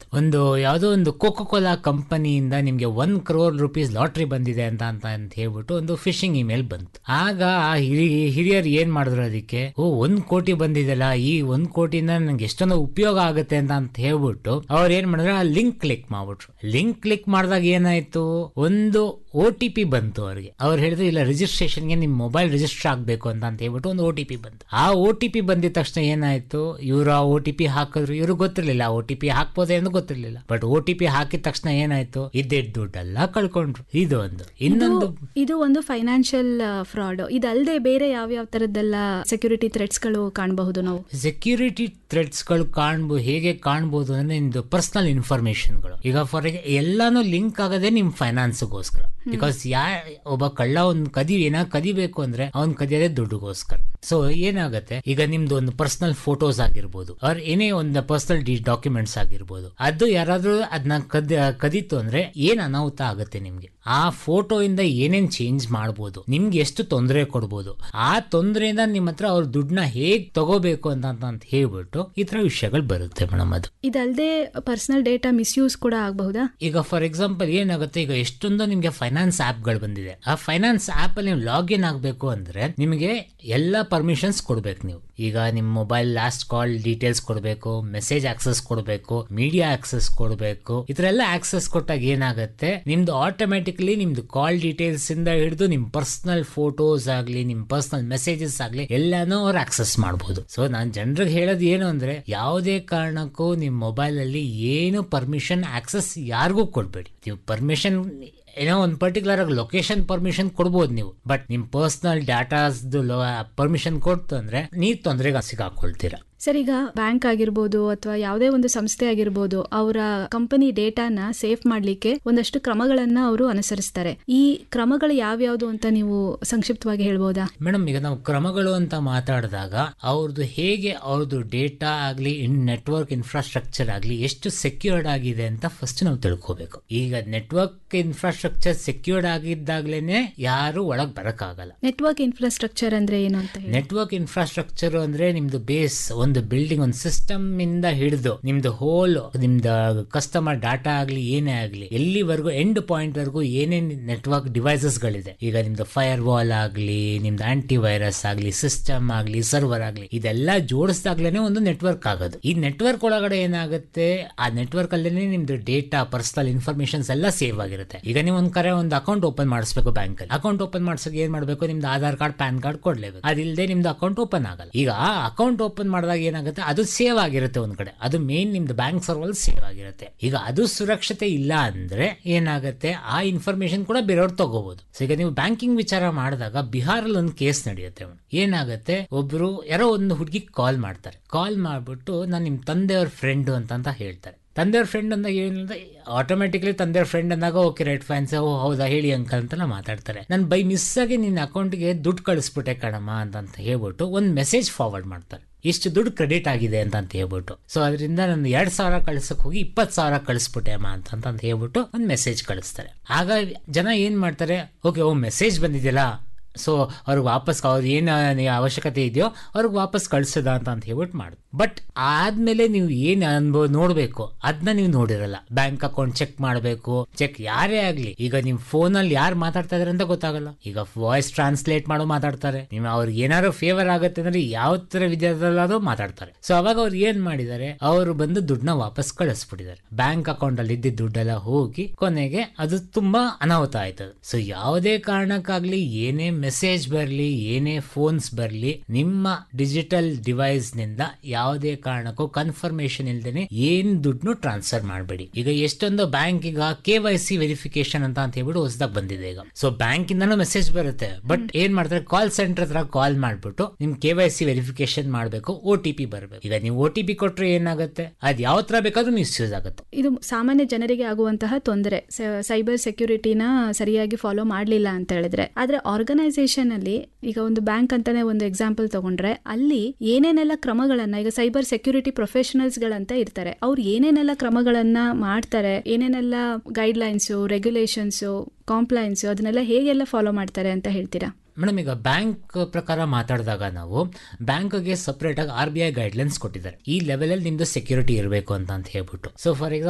ಒಂದು ಯಾವುದೋ ಒಂದು ಕೋಕೋ ಕೋಲಾ ಕಂಪನಿಯಿಂದ ನಿಮ್ಗೆ ಒನ್ ಕ್ರೋರ್ ರುಪೀಸ್ ಲಾಟ್ರಿ ಬಂದಿದೆ ಅಂತ ಅಂತ ಅಂತ ಹೇಳ್ಬಿಟ್ಟು ಒಂದು ಫಿಶಿಂಗ್ ಇಮೇಲ್ ಬಂತು ಆಗ ಆ ಹಿರಿ- ಹಿರಿಯರು ಏನ್ ಮಾಡಿದ್ರು ಅದಕ್ಕೆ ಓ ಒಂದ್ ಕೋಟಿ ಬಂದಿದೆಲ್ಲ ಈ ಒಂದ್ ಕೋಟಿನ ನಂಗೆ ಎಷ್ಟೊಂದು ಉಪಯೋಗ ಆಗುತ್ತೆ ಅಂತ ಅಂತ ಹೇಳ್ಬಿಟ್ಟು ಅವ್ರು ಏನ್ ಮಾಡಿದ್ರು ಆ ಲಿಂಕ್ ಕ್ಲಿಕ್ ಮಾಡ್ಬಿಟ್ರು ಲಿಂಕ್ ಕ್ಲಿಕ್ ಮಾಡಿದಾಗ ಏನಾಯ್ತು ಒಂದು ಓ ಟಿ ಪಿ ಬಂತು ಅವ್ರಿಗೆ ಅವ್ರು ಹೇಳಿದ್ರು ಇಲ್ಲ ರಿಜಿಸ್ಟ್ರೇಷನ್ಗೆ ನಿಮ್ ಮೊಬೈಲ್ ರಿಜಿಸ್ಟರ್ ಆಗ್ಬೇಕು ಅಂತ ಅಂತ ಹೇಳ್ಬಿಟ್ಟು ಒಂದು ಓ ಟಿ ಪಿ ಬಂತು ಆ ಓ ಟಿ ಪಿ ಬಂದಿದ ತಕ್ಷಣ ಏನಾಯ್ತು ಇವರು ಆ ಓ ಟಿ ಪಿ ಹಾಕಿದ್ರು ಇವ್ರು ಗೊತ್ತಿರ್ಲಿಲ್ಲ ಓ ಟಿ ಪಿ ಹಾಕ್ಬೋದೇ ಅಂತ ಗೊತ್ತಿರ್ಲಿಲ್ಲ ಬಟ್ ಓ ಟಿ ಪಿ ಹಾಕಿದ ತಕ್ಷಣ ಏನಾಯ್ತು ಇದ್ದಿದ್ದ ದುಡ್ಡೆಲ್ಲ ಕಳ್ಕೊಂಡ್ರು ಇದು ಒಂದು ಇನ್ನೊಂದು ಇದು ಒಂದು ಫೈನಾನ್ಷಿಯಲ್ ಫ್ರಾಡ್ ಇದಲ್ಲದೆ ಬೇರೆ ಯಾವ್ಯಾವ ತರದ್ದೆಲ್ಲ ಸೆಕ್ಯೂರಿಟಿ ಥ್ರೆಟ್ಸ್ ಗಳು ಕಾಣಬಹುದು ನಾವು ಸೆಕ್ಯೂರಿಟಿ ಥ್ರೆಟ್ಸ್ ಗಳು ಕಾಣ್ಬೋದು ಹೇಗೆ ಕಾಣ್ಬೋದು ಅಂದ್ರೆ ನಿಮ್ದು ಪರ್ಸನಲ್ ಇನ್ಫಾರ್ಮೇಶನ್ಗಳು ಈಗ ಫಾರ್ ಎಲ್ಲಾನು ಲಿಂಕ್ ಆಗದೆ ನಿಮ್ ಫೈನಾನ್ಸ್ಗೋಸ್ಕರ ಬಿಕಾಸ್ ಯಾ ಒಬ್ಬ ಕಳ್ಳ ಒಂದ್ ಕದಿ ಏನ ಕದಿಬೇಕು ಅಂದ್ರೆ ಅವ್ನ್ ಕದಿಯೋದೇ ದುಡ್ಡುಗೋಸ್ಕರ ಸೊ ಏನಾಗತ್ತೆ ಈಗ ನಿಮ್ದು ಒಂದು ಪರ್ಸನಲ್ ಫೋಟೋಸ್ ಆಗಿರ್ಬೋದು ಅವ್ರ ಏನೇ ಒಂದು ಪರ್ಸನಲ್ ಡಾಕ್ಯುಮೆಂಟ್ಸ್ ಆಗಿರ್ಬೋದು ಅದು ಯಾರಾದ್ರೂ ಅದನ್ನ ಕದ್ ಕದಿತು ಅಂದ್ರೆ ಏನ್ ಅನಾಹುತ ಆಗುತ್ತೆ ನಿಮ್ಗೆ ಆ ಫೋಟೋ ಇಂದ ಏನೇನ್ ಚೇಂಜ್ ಮಾಡ್ಬೋದು ನಿಮ್ಗೆ ಎಷ್ಟು ತೊಂದರೆ ಕೊಡ್ಬೋದು ಆ ತೊಂದರೆಯಿಂದ ನಿಮ್ಮ ಹತ್ರ ಅವ್ರ ದುಡ್ಡನ್ನ ಹೇಗ್ ತಗೋಬೇಕು ಅಂತ ಅಂತ ಅಂತ ಹೇಳ್ಬಿಟ್ಟು ಈ ತರ ವಿಷಯಗಳು ಬರುತ್ತೆ ಮೇಡಮ್ ಅದು ಇದಲ್ಲದೆ ಪರ್ಸನಲ್ ಡೇಟಾ ಮಿಸ್ಯೂಸ್ ಕೂಡ ಆಗಬಹುದಾ ಈಗ ಫಾರ್ ಎಕ್ಸಾಂಪಲ್ ಏನಾಗುತ್ತೆ ಈಗ ಎಷ್ಟೊಂದು ನಿಮ್ಗೆ ಫೈನಾನ್ಸ್ ಗಳು ಬಂದಿದೆ ಆ ಫೈನಾನ್ಸ್ ಆಪ್ ಅಲ್ಲಿ ನೀವು ಲಾಗಿನ್ ಆಗಬೇಕು ಅಂದ್ರೆ ನಿಮಗೆ ಎಲ್ಲ ಪರ್ಮಿಷನ್ಸ್ ಕೊಡ್ಬೇಕು ನೀವು ಈಗ ನಿಮ್ಮ ಮೊಬೈಲ್ ಲಾಸ್ಟ್ ಕಾಲ್ ಡೀಟೇಲ್ಸ್ ಕೊಡಬೇಕು ಮೆಸೇಜ್ ಆಕ್ಸೆಸ್ ಕೊಡಬೇಕು ಮೀಡಿಯಾ ಆಕ್ಸೆಸ್ ಕೊಡಬೇಕು ಇದ್ರೆಲ್ಲ ಆಕ್ಸೆಸ್ ಕೊಟ್ಟಾಗ ಏನಾಗುತ್ತೆ ನಿಮ್ದು ಆಟೋಮೆಟಿಕ್ಲಿ ನಿಮ್ದು ಕಾಲ್ ಡೀಟೇಲ್ಸ್ ಇಂದ ಹಿಡಿದು ನಿಮ್ ಪರ್ಸನಲ್ ಫೋಟೋಸ್ ಆಗ್ಲಿ ನಿಮ್ ಪರ್ಸನಲ್ ಮೆಸೇಜಸ್ ಆಗ್ಲಿ ಎಲ್ಲಾನು ಅವ್ರು ಆಕ್ಸೆಸ್ ಮಾಡಬಹುದು ಸೊ ನಾನ್ ಜನರಿಗೆ ಹೇಳೋದು ಏನು ಅಂದ್ರೆ ಯಾವುದೇ ಕಾರಣಕ್ಕೂ ನಿಮ್ ಮೊಬೈಲ್ ಅಲ್ಲಿ ಏನು ಪರ್ಮಿಷನ್ ಆಕ್ಸೆಸ್ ಯಾರಿಗೂ ಕೊಡ್ಬೇಡಿ ನೀವು ಪರ್ಮಿಷನ್ ಏನೋ ಒಂದು ಪರ್ಟಿಕ್ಯುಲರ್ ಆಗಿ ಲೊಕೇಶನ್ ಪರ್ಮಿಷನ್ ಕೊಡ್ಬೋದು ನೀವು ಬಟ್ ನಿಮ್ ಪರ್ಸನಲ್ ಡಾಟಾಸ್ ಪರ್ಮಿಷನ್ ಕೊಡ್ತು ಅಂದ್ರೆ ನೀವು ತೊಂದರೆಗೆ ಸಿಗಾಕೊಳ್ತೀರಾ ಸರ್ ಈಗ ಬ್ಯಾಂಕ್ ಆಗಿರ್ಬೋದು ಅಥವಾ ಯಾವುದೇ ಒಂದು ಸಂಸ್ಥೆ ಆಗಿರ್ಬೋದು ಅವರ ಕಂಪನಿ ಡೇಟಾನ ಸೇಫ್ ಮಾಡ್ಲಿಕ್ಕೆ ಒಂದಷ್ಟು ಕ್ರಮಗಳನ್ನ ಅವರು ಅನುಸರಿಸ್ತಾರೆ ಈ ಕ್ರಮಗಳು ಯಾವ್ಯಾವ್ದು ಅಂತ ನೀವು ಸಂಕ್ಷಿಪ್ತವಾಗಿ ಹೇಳ್ಬೋದಾ ಮೇಡಮ್ ಈಗ ನಾವು ಕ್ರಮಗಳು ಅಂತ ಮಾತಾಡಿದಾಗ ಅವ್ರದ್ದು ಹೇಗೆ ಅವ್ರದ್ದು ಡೇಟಾ ಆಗ್ಲಿ ಇನ್ ನೆಟ್ವರ್ಕ್ ಇನ್ಫ್ರಾಸ್ಟ್ರಕ್ಚರ್ ಆಗ್ಲಿ ಎಷ್ಟು ಸೆಕ್ಯೂರ್ಡ್ ಆಗಿದೆ ಅಂತ ಫಸ್ಟ್ ನಾವು ತಿಳ್ಕೋಬೇಕು ಈಗ ನೆಟ್ವರ್ಕ್ ಇನ್ಫ್ರಾಸ್ಟ್ರಕ್ಚರ್ ಸೆಕ್ಯೂರ್ಡ್ ಆಗಿದ್ದಾಗ್ಲೇನೆ ಯಾರು ಒಳಗ್ ಬರಕ್ಕಾಗಲ್ಲ ನೆಟ್ವರ್ಕ್ ಇನ್ಫ್ರಾಸ್ಟ್ರಕ್ಚರ್ ಅಂದ್ರೆ ಏನು ಅಂತ ಹೇಳಿ ನೆಟ್ವರ್ಕ್ ಇನ್ಫ್ರಾಸ್ಟ್ರಕ್ಚರ್ ಅಂದ್ರೆ ನಿಮ್ದು ಬೇಸ್ ಒಂದು ಬಿಲ್ಡಿಂಗ್ ಒಂದು ಸಿಸ್ಟಮ್ ಇಂದ ಹಿಡಿದು ನಿಮ್ದು ಹೋಲ್ ನಿಮ್ದು ಕಸ್ಟಮರ್ ಡಾಟಾ ಆಗ್ಲಿ ಏನೇ ಆಗ್ಲಿ ಎಲ್ಲಿವರೆಗೂ ಎಂಡ್ ಪಾಯಿಂಟ್ ವರೆಗೂ ಏನೇನ್ ನೆಟ್ವರ್ಕ್ ಡಿವೈಸಸ್ ಗಳಿದೆ ಈಗ ನಿಮ್ದು ಫೈರ್ ವಾಲ್ ಆಗ್ಲಿ ನಿಮ್ದು ಆಂಟಿ ವೈರಸ್ ಆಗ್ಲಿ ಸಿಸ್ಟಮ್ ಆಗ್ಲಿ ಸರ್ವರ್ ಆಗ್ಲಿ ಇದೆಲ್ಲ ಜೋಡಿಸಿದಾಗ್ಲೇನೆ ಒಂದು ನೆಟ್ವರ್ಕ್ ಆಗೋದು ಈ ನೆಟ್ವರ್ಕ್ ಒಳಗಡೆ ಏನಾಗುತ್ತೆ ಆ ನೆಟ್ವರ್ಕ್ ಅಲ್ಲೇನೆ ನಿಮ್ದು ಡೇಟಾ ಪರ್ಸನಲ್ ಇನ್ಫಾರ್ಮೇಶನ್ಸ್ ಎಲ್ಲ ಸೇವ್ ಆಗಿರುತ್ತೆ ಈಗ ನೀವು ಒಂದ್ ಕರೆ ಒಂದು ಅಕೌಂಟ್ ಓಪನ್ ಮಾಡಿಸ್ಬೇಕು ಬ್ಯಾಂಕ್ ಅಲ್ಲಿ ಅಕೌಂಟ್ ಓಪನ್ ಮಾಡ್ಸೋಕೆ ಏನ್ ಮಾಡ್ಬೇಕು ನಿಮ್ದು ಆಧಾರ್ ಕಾರ್ಡ್ ಪ್ಯಾನ್ ಕಾರ್ಡ್ ಕೊಡ್ಲೇಬೇಕು ಅದಿಲ್ಲದೆ ನಿಮ್ದು ಅಕೌಂಟ್ ಓಪನ್ ಆಗಲ್ಲ ಈಗ ಆ ಅಕೌಂಟ್ ಓಪನ್ ಮಾಡಿದಾಗ ಏನಾಗುತ್ತೆ ಅದು ಸೇವ್ ಆಗಿರುತ್ತೆ ಒಂದ್ ಕಡೆ ಅದು ಮೇನ್ ನಿಮ್ದು ಬ್ಯಾಂಕ್ ಸರ್ವರ್ ಸೇವ್ ಆಗಿರುತ್ತೆ ಈಗ ಅದು ಸುರಕ್ಷತೆ ಇಲ್ಲ ಅಂದ್ರೆ ಏನಾಗುತ್ತೆ ಆ ಇನ್ಫಾರ್ಮೇಶನ್ ಕೂಡ ಬೇರೆಯವ್ರು ತಗೋಬಹುದು ಸೊ ಈಗ ನೀವು ಬ್ಯಾಂಕಿಂಗ್ ವಿಚಾರ ಮಾಡಿದಾಗ ಬಿಹಾರಲ್ಲಿ ಒಂದು ಕೇಸ್ ನಡೆಯುತ್ತೆ ಮೇಡಮ್. ಏನಾಗುತ್ತೆ ಒಬ್ರು ಯಾರೋ ಒಂದು ಹುಡುಗಿ ಕಾಲ್ ಮಾಡ್ತಾರೆ ಕಾಲ್ ಮಾಡ್ಬಿಟ್ಟು ನಾನು ನಿಮ್ ತಂದೆಯವ್ರ ಫ್ರೆಂಡ್ ಅಂತ ಅಂತ ಹೇಳ್ತಾರೆ ತಂದೆಯವ್ರ ಫ್ರೆಂಡ್ ಅಂದಾಗ ಏನಿಲ್ಲ ಆಟೋಮೆಟಿಕ್ಲಿ ತಂದೆಯವ್ರ ಫ್ರೆಂಡ್ ಅಂದಾಗ ಓಕೆ ರೈಟ್ ಫ್ಯಾನ್ಸ್ ಓ ಹೌದಾ ಹೇಳಿ ಅಂಕಲ್ ಅಂತ ಮಾತಾಡ್ತಾರೆ ನಾನು ಬೈ ಮಿಸ್ ಆಗಿ ನಿನ್ನ ಅಕೌಂಟ್ಗೆ ದುಡ್ಡು ಕಳಿಸ್ಬಿಟ್ಟೆ ಕಣಮ್ಮ ಅಂತ ಅಂತ ಹೇಳ್ಬಿಟ್ಟು ಒಂದು ಮೆಸೇಜ್ ಫಾರ್ವರ್ಡ್ ಮಾಡ್ತಾರೆ ಇಷ್ಟು ದುಡ್ಡು ಕ್ರೆಡಿಟ್ ಆಗಿದೆ ಅಂತ ಅಂತ ಹೇಳ್ಬಿಟ್ಟು ಸೊ ಅದರಿಂದ ನಾನು ಎರಡ್ ಸಾವಿರ ಕಳ್ಸಕ್ ಹೋಗಿ ಇಪ್ಪತ್ತು ಸಾವಿರ ಕಳಿಸ್ಬಿಟ್ಟೆ ಅಮ್ಮ ಅಂತ ಅಂತ ಅಂತ ಹೇಳ್ಬಿಟ್ಟು ಒಂದು ಮೆಸೇಜ್ ಕಳಿಸ್ತಾರೆ ಆಗ ಜನ ಏನ್ ಮಾಡ್ತಾರೆ ಓಕೆ ಓ ಮೆಸೇಜ್ ಬಂದಿದೆಯಲ್ಲ ಸೊ ಅವ್ರಿಗೆ ವಾಪಸ್ ಅವ್ರು ಏನು ಅವಶ್ಯಕತೆ ಇದೆಯೋ ಅವ್ರಿಗೆ ವಾಪಸ್ ಕಳ್ಸದ ಅಂತ ಅಂತ ಹೇಳ್ಬಿಟ್ಟು ಮಾಡುದು ಬಟ್ ಆದ್ಮೇಲೆ ನೀವು ಏನ್ ಅನ್ಭವ ನೋಡ್ಬೇಕು ಅದನ್ನ ನೀವು ನೋಡಿರಲ್ಲ ಬ್ಯಾಂಕ್ ಅಕೌಂಟ್ ಚೆಕ್ ಮಾಡಬೇಕು ಚೆಕ್ ಯಾರೇ ಆಗ್ಲಿ ಈಗ ನಿಮ್ ಫೋನ್ ಅಲ್ಲಿ ಯಾರು ಮಾತಾಡ್ತಾ ಇದಾರೆ ಅಂತ ಗೊತ್ತಾಗಲ್ಲ ಈಗ ವಾಯ್ಸ್ ಟ್ರಾನ್ಸ್ಲೇಟ್ ಮಾಡೋ ಮಾತಾಡ್ತಾರೆ ನಿಮ್ ಅವ್ರಿಗೆ ಏನಾದ್ರು ಫೇವರ್ ಆಗುತ್ತೆ ಅಂದ್ರೆ ಯಾವ ತರ ವಿದ್ಯಾರ್ಥಿಗಳಾದ್ರೂ ಮಾತಾಡ್ತಾರೆ ಸೊ ಅವಾಗ ಅವ್ರು ಏನ್ ಮಾಡಿದ್ದಾರೆ ಅವರು ಬಂದು ದುಡ್ಡನ್ನ ವಾಪಸ್ ಕಳಿಸ್ಬಿಟ್ಟಿದ್ದಾರೆ ಬ್ಯಾಂಕ್ ಅಕೌಂಟ್ ಅಲ್ಲಿ ಇದ್ದಿದ್ದ ದುಡ್ಡೆಲ್ಲ ಹೋಗಿ ಕೊನೆಗೆ ಅದು ತುಂಬಾ ಅನಾಹುತ ಆಯ್ತದೆ ಸೊ ಯಾವುದೇ ಕಾರಣಕ್ಕಾಗ್ಲಿ ಏನೇ ಮೆಸೇಜ್ ಬರಲಿ ಏನೇ ಫೋನ್ಸ್ ಬರಲಿ ನಿಮ್ಮ ಡಿಜಿಟಲ್ ಡಿವೈಸ್ ನಿಂದ ಯಾವುದೇ ಕಾರಣಕ್ಕೂ ಕನ್ಫರ್ಮೇಶನ್ ಇಲ್ದೇನೆ ಏನ್ ದುಡ್ಡು ಟ್ರಾನ್ಸ್ಫರ್ ಮಾಡಬೇಡಿ ಈಗ ಎಷ್ಟೊಂದು ಬ್ಯಾಂಕ್ ಈಗ ಕೆ ವೈ ಸಿ ವೆರಿಫಿಕೇಶನ್ ಅಂತ ಅಂತ ಹೇಳ್ಬಿಟ್ಟು ಹೊಸದಾಗ ಬಂದಿದೆ ಈಗ ಸೊ ಬ್ಯಾಂಕ್ ಇಂದಾನು ಮೆಸೇಜ್ ಬರುತ್ತೆ ಬಟ್ ಏನ್ ಮಾಡ್ತಾರೆ ಕಾಲ್ ಸೆಂಟರ್ ಹತ್ರ ಕಾಲ್ ಮಾಡ್ಬಿಟ್ಟು ನಿಮ್ ಕೆ ವೈ ಸಿ ವೆರಿಫಿಕೇಶನ್ ಮಾಡಬೇಕು ಒ ಟಿ ಪಿ ಬರಬೇಕು ಈಗ ನೀವು ಒ ಟಿ ಪಿ ಕೊಟ್ರೆ ಏನಾಗುತ್ತೆ ಅದ್ ಯಾವ ತರ ಬೇಕಾದ್ರೂ ಮಿಸ್ಯೂಸ್ ಆಗುತ್ತೆ ಇದು ಸಾಮಾನ್ಯ ಜನರಿಗೆ ಆಗುವಂತಹ ತೊಂದರೆ ಸೈಬರ್ ಸೆಕ್ಯೂರಿಟಿನ ಸರಿಯಾಗಿ ಫಾಲೋ ಮಾಡಲಿಲ್ಲ ಅಂತ ಹೇಳಿದ್ರೆ ಆದ್ರೆ ಆರ್ಗನೈಸೇಷನ್ ಅಲ್ಲಿ ಈಗ ಒಂದು ಬ್ಯಾಂಕ್ ಅಂತಾನೆ ಒಂದು ಎಕ್ಸಾಂಪಲ್ ತಗೊಂಡ್ರೆ ಅಲ್ಲಿ ಏನೇನೆಲ್ಲ ಕ್ರಮಗಳನ್ನ ಈಗ ಸೈಬರ್ ಸೆಕ್ಯೂರಿಟಿ ಪ್ರೊಫೆಷನಲ್ಸ್ ಗಳಂತ ಇರ್ತಾರೆ ಅವ್ರು ಏನೇನೆಲ್ಲ ಕ್ರಮಗಳನ್ನ ಮಾಡ್ತಾರೆ ಏನೇನೆಲ್ಲ ಗೈಡ್ ಲೈನ್ಸ್ ರೆಗ್ಯುಲೇಷನ್ಸ್ ಕಾಂಪ್ಲೈನ್ಸ್ ಅದನ್ನೆಲ್ಲ ಹೇಗೆಲ್ಲ ಫಾಲೋ ಮಾಡ್ತಾರೆ ಅಂತ ಹೇಳ್ತೀರಾ ಮೇಡಮ್ ಈಗ ಬ್ಯಾಂಕ್ ಪ್ರಕಾರ ಮಾತಾಡಿದಾಗ ನಾವು ಬ್ಯಾಂಕ್ಗೆ ಸಪರೇಟ್ ಆಗಿ ಆರ್ ಬಿ ಐ ಗೈಡ್ಲೈನ್ಸ್ ಕೊಟ್ಟಿದ್ದಾರೆ ಈ ಲೆವೆಲ್ ಅಲ್ಲಿ ನಿಮ್ದು ಸೆಕ್ಯೂರಿಟಿ ಇರಬೇಕು ಅಂತ ಅಂತ ಹೇಳ್ಬಿಟ್ಟು ಸೊ ಫಾರ್ ಎಕ್ಸಾಂಪಲ್